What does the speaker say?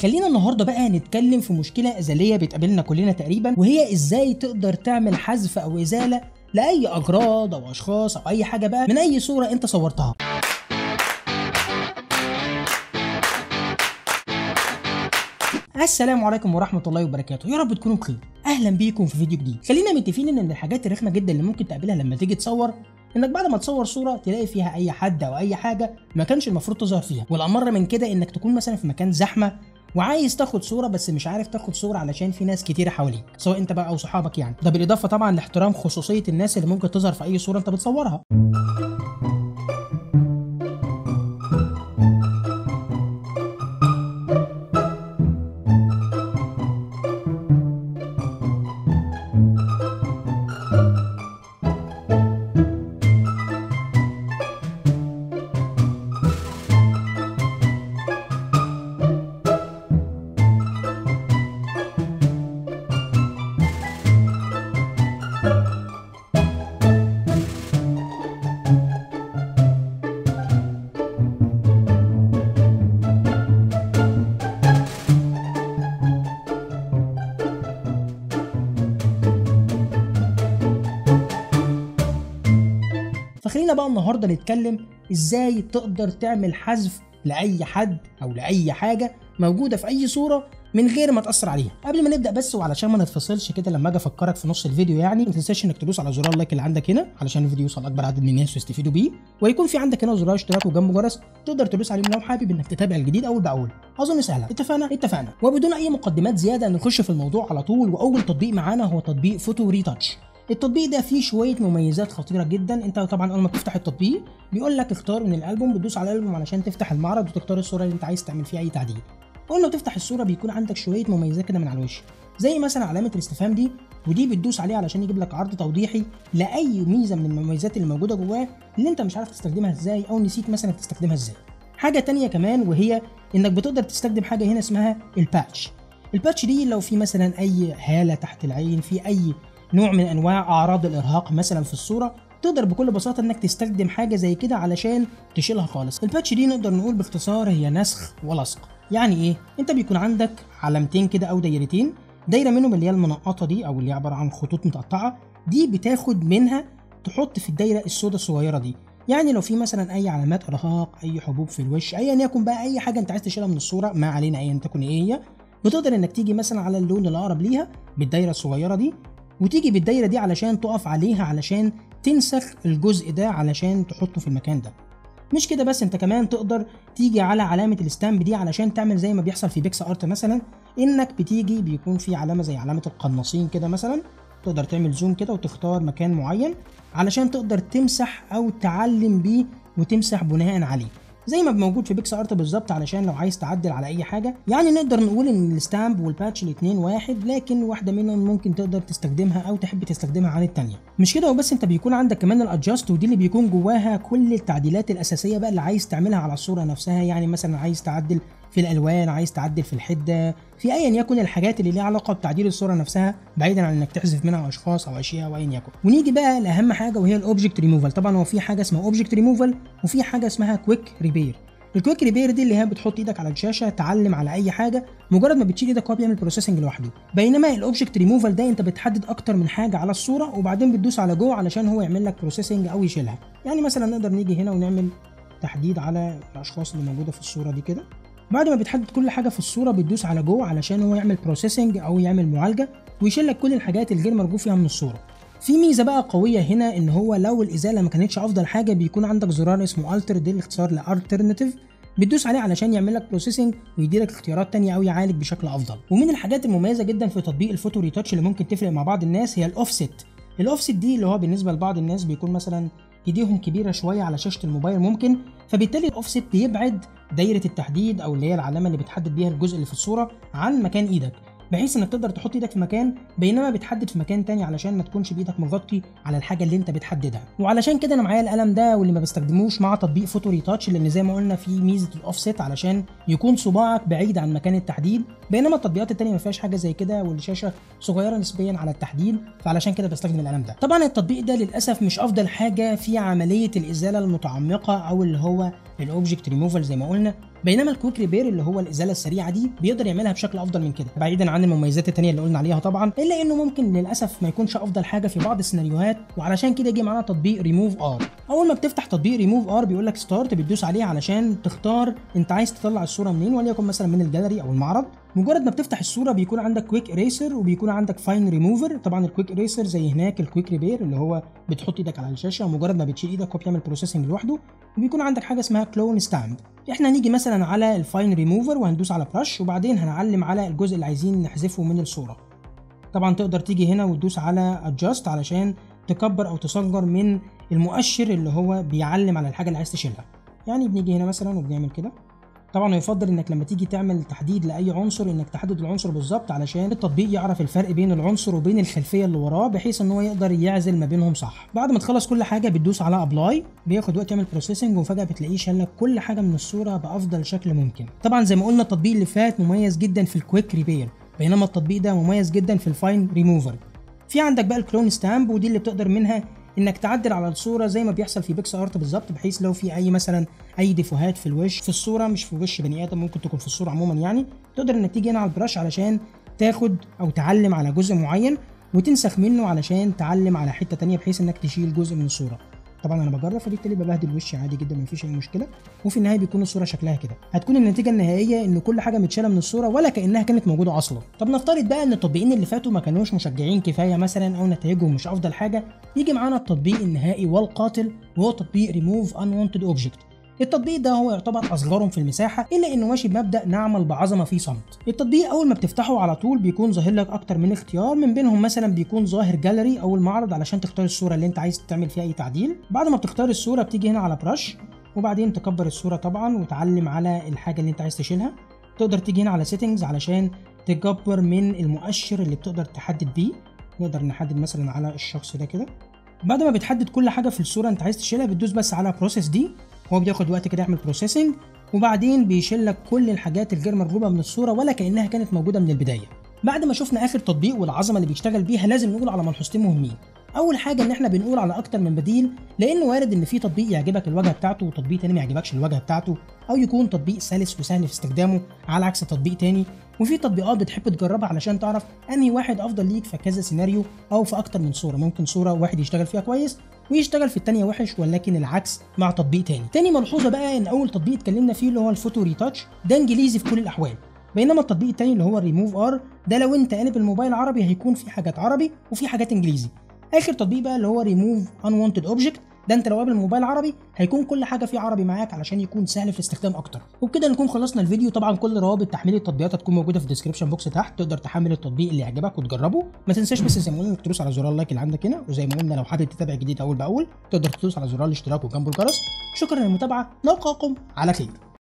خلينا النهارده بقى نتكلم في مشكله ازليه بتقابلنا كلنا تقريبا وهي ازاي تقدر تعمل حذف او ازاله لاي اغراض او اشخاص او اي حاجه بقى من اي صوره انت صورتها السلام عليكم ورحمة الله وبركاته، يا رب تكونوا بخير. أهلا بيكم في فيديو جديد. خلينا متفقين إن من الحاجات الرخمة جدا اللي ممكن تقابلها لما تيجي تصور إنك بعد ما تصور صورة تلاقي فيها أي حد أو أي حاجة ما كانش المفروض تظهر فيها، والأمر من كده إنك تكون مثلا في مكان زحمة وعايز تاخد صورة بس مش عارف تاخد صورة علشان في ناس كتيرة حواليك، سواء أنت بقى أو صحابك يعني. ده بالإضافة طبعا لاحترام خصوصية الناس اللي ممكن تظهر في أي صورة أنت بتصورها. فخلينا بقى النهارده نتكلم ازاي تقدر تعمل حذف لاي حد او لاي حاجه موجوده في اي صوره من غير ما تاثر عليها قبل ما نبدا بس وعلشان ما نتفصلش كده لما اجي افكرك في نص الفيديو يعني ما تنساش انك تدوس على زرار اللايك اللي عندك هنا علشان الفيديو يوصل اكبر عدد من الناس ويستفيدوا بيه ويكون في عندك هنا زرار اشتراك وجنبه جرس تقدر تدوس عليهم لو حابب انك تتابع الجديد اول باول اظن سهله اتفقنا اتفقنا وبدون اي مقدمات زياده نخش في الموضوع على طول واول تطبيق معانا هو تطبيق فوتو ريتاتش التطبيق ده فيه شويه مميزات خطيره جدا انت طبعا اول ما بتفتح التطبيق بيقول لك اختار من الالبوم بتدوس على الالبوم علشان تفتح المعرض وتختار الصوره اللي انت عايز تعمل فيها اي تعديل اول ما تفتح الصوره بيكون عندك شويه مميزات كده من على الوش زي مثلا علامه الاستفهام دي ودي بتدوس عليها علشان يجيب لك عرض توضيحي لاي ميزه من المميزات اللي موجوده جواه اللي انت مش عارف تستخدمها ازاي او نسيت مثلا تستخدمها ازاي حاجه تانية كمان وهي انك بتقدر تستخدم حاجه هنا اسمها الباتش الباتش دي لو في مثلا اي هاله تحت العين في اي نوع من انواع اعراض الارهاق مثلا في الصوره تقدر بكل بساطه انك تستخدم حاجه زي كده علشان تشيلها خالص الباتش دي نقدر نقول باختصار هي نسخ ولصق يعني ايه انت بيكون عندك علامتين كده او دايرتين دايره منهم اللي هي المنقطه دي او اللي هي عباره عن خطوط متقطعه دي بتاخد منها تحط في الدايره السوداء الصغيره دي يعني لو في مثلا اي علامات ارهاق اي حبوب في الوش ايا يكن بقى اي حاجه انت عايز تشيلها من الصوره ما علينا ايا تكن ايه هي بتقدر انك تيجي مثلا على اللون الاقرب ليها بالدايره الصغيره دي وتيجي بالدايره دي علشان تقف عليها علشان تنسخ الجزء ده علشان تحطه في المكان ده مش كده بس انت كمان تقدر تيجي على علامه الستامب دي علشان تعمل زي ما بيحصل في بيكس ارت مثلا انك بتيجي بيكون في علامه زي علامه القناصين كده مثلا تقدر تعمل زوم كده وتختار مكان معين علشان تقدر تمسح او تعلم بيه وتمسح بناء عليه زي ما موجود في بيكس ارت بالظبط علشان لو عايز تعدل على اي حاجه يعني نقدر نقول ان الستامب والباتش الاثنين واحد لكن واحده منهم ممكن تقدر تستخدمها او تحب تستخدمها عن الثانيه مش كده وبس انت بيكون عندك كمان الادجاست ودي اللي بيكون جواها كل التعديلات الاساسيه بقى اللي عايز تعملها على الصوره نفسها يعني مثلا عايز تعدل في الالوان عايز تعدل في الحده في ايا يكن الحاجات اللي ليها علاقه بتعديل الصوره نفسها بعيدا عن انك تحذف منها اشخاص او اشياء او ايا يكن ونيجي بقى لاهم حاجه وهي الاوبجكت ريموفال طبعا هو في حاجه اسمها اوبجكت ريموفال وفي حاجه اسمها كويك ريبير الكويك ريبير دي اللي هي بتحط ايدك على الشاشه تعلم على اي حاجه مجرد ما بتشيل ايدك هو بيعمل بروسيسنج لوحده بينما الاوبجكت ريموفال ده انت بتحدد اكتر من حاجه على الصوره وبعدين بتدوس على جو علشان هو يعمل لك بروسيسنج او يشيلها يعني مثلا نقدر نيجي هنا ونعمل تحديد على الاشخاص اللي موجوده في الصوره دي كده بعد ما بتحدد كل حاجه في الصوره بتدوس على جو علشان هو يعمل بروسيسنج او يعمل معالجه ويشيل لك كل الحاجات الغير مرغوب فيها من الصوره في ميزه بقى قويه هنا ان هو لو الازاله ما كانتش افضل حاجه بيكون عندك زرار اسمه التر دي الاختصار لالترناتيف بتدوس عليه علشان يعمل لك بروسيسنج ويديلك اختيارات تانية او يعالج بشكل افضل ومن الحاجات المميزه جدا في تطبيق الفوتو ريتاتش اللي ممكن تفرق مع بعض الناس هي الاوفست الاوفست دي اللي هو بالنسبه لبعض الناس بيكون مثلا ايديهم كبيره شويه على شاشه الموبايل ممكن فبالتالي الاوفست بيبعد دايره التحديد او اللي هي العلامه اللي بتحدد بيها الجزء اللي في الصوره عن مكان ايدك بحيث انك تقدر تحط ايدك في مكان بينما بتحدد في مكان تاني علشان ما تكونش بايدك مغطي على الحاجه اللي انت بتحددها وعلشان كده انا معايا القلم ده واللي ما بستخدموش مع تطبيق فوتو ريتاتش لان زي ما قلنا في ميزه الاوفست علشان يكون صباعك بعيد عن مكان التحديد بينما التطبيقات التانية ما فيهاش حاجه زي كده والشاشه صغيره نسبيا على التحديد فعلشان كده بستخدم القلم ده طبعا التطبيق ده للاسف مش افضل حاجه في عمليه الازاله المتعمقه او اللي هو الاوبجكت ريموفال زي ما قلنا بينما الكويك ريبير اللي هو الازاله السريعه دي بيقدر يعملها بشكل افضل من كده بعيدا عن المميزات التانية اللي قلنا عليها طبعا الا انه ممكن للاسف ما يكونش افضل حاجه في بعض السيناريوهات وعلشان كده جه معانا تطبيق ريموف ار اول ما بتفتح تطبيق ريموف ار بيقول لك ستارت بتدوس عليه علشان تختار انت عايز تطلع الصوره منين وليكن مثلا من الجاليري او المعرض مجرد ما بتفتح الصوره بيكون عندك كويك اريسر وبيكون عندك فاين ريموفر طبعا الكويك اريسر زي هناك الكويك ريبير اللي هو بتحط ايدك على الشاشه ومجرد ما بتشيل ايدك هو بيعمل بروسيسنج لوحده وبيكون عندك حاجه اسمها كلون ستاند احنا هنيجي مثلا على الفاين ريموفر وهندوس على برش وبعدين هنعلم على الجزء اللي عايزين نحذفه من الصوره طبعا تقدر تيجي هنا وتدوس على ادجاست علشان تكبر او تصغر من المؤشر اللي هو بيعلم على الحاجه اللي عايز تشيلها يعني بنيجي هنا مثلا وبنعمل كده طبعا يفضل انك لما تيجي تعمل تحديد لاي عنصر انك تحدد العنصر بالظبط علشان التطبيق يعرف الفرق بين العنصر وبين الخلفيه اللي وراه بحيث ان هو يقدر يعزل ما بينهم صح بعد ما تخلص كل حاجه بتدوس على ابلاي بياخد وقت يعمل بروسيسنج وفجاه بتلاقيه شال لك كل حاجه من الصوره بافضل شكل ممكن طبعا زي ما قلنا التطبيق اللي فات مميز جدا في الكويك ريبير بينما التطبيق ده مميز جدا في الفاين ريموفر في عندك بقى الكلون ستامب ودي اللي بتقدر منها انك تعدل على الصوره زي ما بيحصل في بيكس ارت بالظبط بحيث لو في اي مثلا اي ديفوهات في الوش في الصوره مش في وش بني ادم ممكن تكون في الصوره عموما يعني تقدر انك تيجي هنا على البراش علشان تاخد او تعلم على جزء معين وتنسخ منه علشان تعلم على حته تانية بحيث انك تشيل جزء من الصوره طبعا انا بجرب فبالتالي ببهدل وشي عادي جدا مفيش اي مشكله وفي النهايه بيكون الصوره شكلها كده هتكون النتيجه النهائيه ان كل حاجه متشاله من الصوره ولا كانها كانت موجوده اصلا طب نفترض بقى ان التطبيقين اللي فاتوا ما كانوش مشجعين كفايه مثلا او نتائجهم مش افضل حاجه يجي معانا التطبيق النهائي والقاتل وهو تطبيق ريموف unwanted اوبجكت التطبيق ده هو يعتبر اصغرهم في المساحه الا انه ماشي بمبدا نعمل بعظمه في صمت التطبيق اول ما بتفتحه على طول بيكون ظاهر لك اكتر من اختيار من بينهم مثلا بيكون ظاهر جاليري او المعرض علشان تختار الصوره اللي انت عايز تعمل فيها اي تعديل بعد ما بتختار الصوره بتيجي هنا على برش وبعدين تكبر الصوره طبعا وتعلم على الحاجه اللي انت عايز تشيلها تقدر تيجي هنا على سيتنجز علشان تكبر من المؤشر اللي بتقدر تحدد بيه نقدر نحدد مثلا على الشخص ده كده بعد ما بتحدد كل حاجه في الصوره انت عايز تشيلها بتدوس بس على بروسيس دي هو بياخد وقت كده يعمل بروسيسنج وبعدين بيشيل لك كل الحاجات الغير مرغوبه من الصوره ولا كانها كانت موجوده من البدايه بعد ما شفنا اخر تطبيق والعظمه اللي بيشتغل بيها لازم نقول على ملحوظتين مهمين اول حاجه ان احنا بنقول على اكتر من بديل لان وارد ان في تطبيق يعجبك الواجهه بتاعته وتطبيق تاني ما يعجبكش الواجهه بتاعته او يكون تطبيق سلس وسهل في استخدامه على عكس تطبيق تاني وفي تطبيقات بتحب تجربها علشان تعرف انهي واحد افضل ليك في كذا سيناريو او في اكتر من صوره ممكن صوره واحد يشتغل فيها كويس ويشتغل في التانية وحش ولكن العكس مع تطبيق تاني تاني ملحوظه بقى ان اول تطبيق اتكلمنا فيه اللي هو الفوتو ريتاتش ده انجليزي في كل الاحوال بينما التطبيق التاني اللي هو الريموف ار ده لو انت قالب الموبايل عربي هيكون في حاجات عربي وفي حاجات انجليزي اخر تطبيق بقى اللي هو ريموف unwanted اوبجكت ده انت لو قابل الموبايل عربي هيكون كل حاجه فيه عربي معاك علشان يكون سهل في الاستخدام اكتر وبكده نكون خلصنا الفيديو طبعا كل روابط تحميل التطبيقات هتكون موجوده في الديسكربشن بوكس تحت تقدر تحمل التطبيق اللي يعجبك وتجربه ما تنساش بس زي ما قلنا انك تدوس على زرار اللايك اللي عندك هنا وزي ما قلنا لو حابب تتابع جديد اول باول تقدر تدوس على زرار الاشتراك وجنبه الجرس شكرا للمتابعه نلقاكم على خير